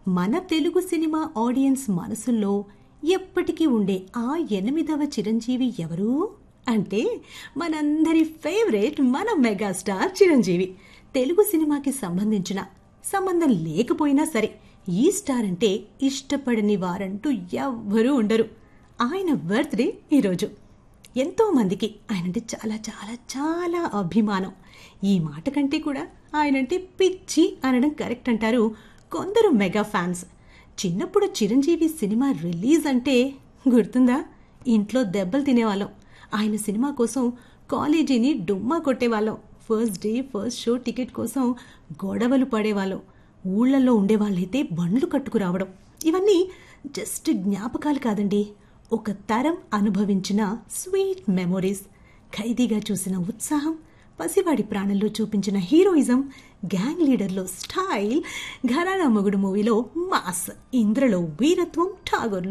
మన Telugu cinema audience మనసుల్లో ఎప్పటికీ ఉండే ఆ ఎనిమిదవ చిరంజీవి ఎవరు అంటే మనందరి ఫేవరెట్ మన మెగాస్టార్ చిరంజీవి తెలుగు సినిమాకి సంబంధించిన సంబంధం లేకపోయినా సరే ఈ స్టార్ అంటే ఇష్టపడని వారంటూ ఎవ్వరూ ఉండరు ఆయన బర్త్డే ఈరోజు ఎంతో మందికి ఆయనంటే చాలా చాలా చాలా అభిమానం ఈ మాట కంటే కూడా ఆయనంటే పిచ్చి అనడం కరెక్ట్ అంటారు కొందరు మెగా ఫ్యాన్స్ చిన్నప్పుడు చిరంజీవి సినిమా రిలీజ్ అంటే గుర్తుందా ఇంట్లో దెబ్బలు తినేవాళ్ళం ఆయన సినిమా కోసం కాలేజీని డుమ్మా కొట్టేవాళ్ళం first day first show ticket కోసం గొడవలు పడేవాళ్ళం ఊళ్ళల్లో ఉండేవాళ్ళైతే బండ్లు కట్టుకురావడం ఇవన్నీ జస్ట్ జ్ఞాపకాలు కాదండి ఒక తరం అనుభవించిన స్వీట్ మెమొరీస్ ఖైదీగా చూసిన ఉత్సాహం పసివాడి ప్రాణంలో చూపించిన హీరోయిజం గ్యాంగ్ లీడర్లో స్టైల్ ఘరానా మొగుడు మూవీలో మాస్ ఇంద్రలో వీరత్వం ఠాగూర్లో